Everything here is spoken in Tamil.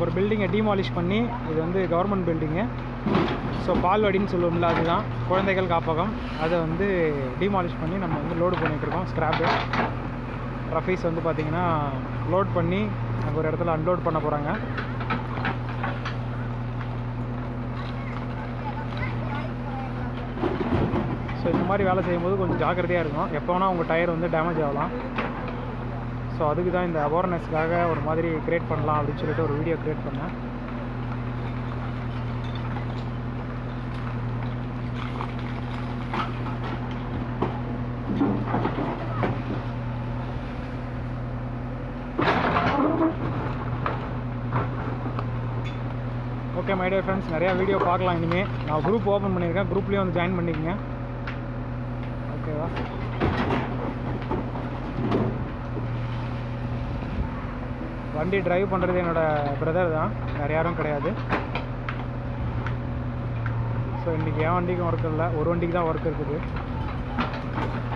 ஒரு பில்டிங்கை டீமாலிஷ் பண்ணி இது வந்து கவர்மெண்ட் பில்டிங்கு ஸோ பால்வாடின்னு சொல்லுவோம்ல அதுதான் குழந்தைகள் காப்பகம் அதை வந்து டீமாலிஷ் பண்ணி நம்ம வந்து லோடு பண்ணிகிட்ருக்கோம் ஸ்க்ராப்பு ரஃபீஸ் வந்து பார்த்திங்கன்னா லோட் பண்ணி அங்கே ஒரு இடத்துல அன்லோட் பண்ண போகிறாங்க ஸோ இந்த மாதிரி வேலை செய்யும்போது கொஞ்சம் ஜாக்கிரதையாக இருக்கும் எப்போ வேணால் உங்கள் டயர் வந்து டேமேஜ் ஆகலாம் ஸோ அதுக்கு தான் இந்த அவேர்னஸ்க்காக ஒரு மாதிரி க்ரியேட் பண்ணலாம் அப்படின்னு சொல்லிட்டு ஒரு வீடியோ க்ரியேட் பண்ணேன் ஓகே மை டியர் ஃப்ரெண்ட்ஸ் நிறையா வீடியோ பார்க்கலாம் இனிமேல் நான் குரூப் ஓப்பன் பண்ணியிருக்கேன் குரூப்லேயும் வந்து ஜாயின் பண்ணிக்கங்க ஓகேவா வண்டி டிரைவ் பண்ணுறது என்னோடய பிரதர் தான் வேறு யாரும் கிடையாது ஸோ இன்றைக்கி என் வண்டிக்கும் ஒர்க் இல்லை ஒரு வண்டிக்கு தான் ஒர்க் இருக்குது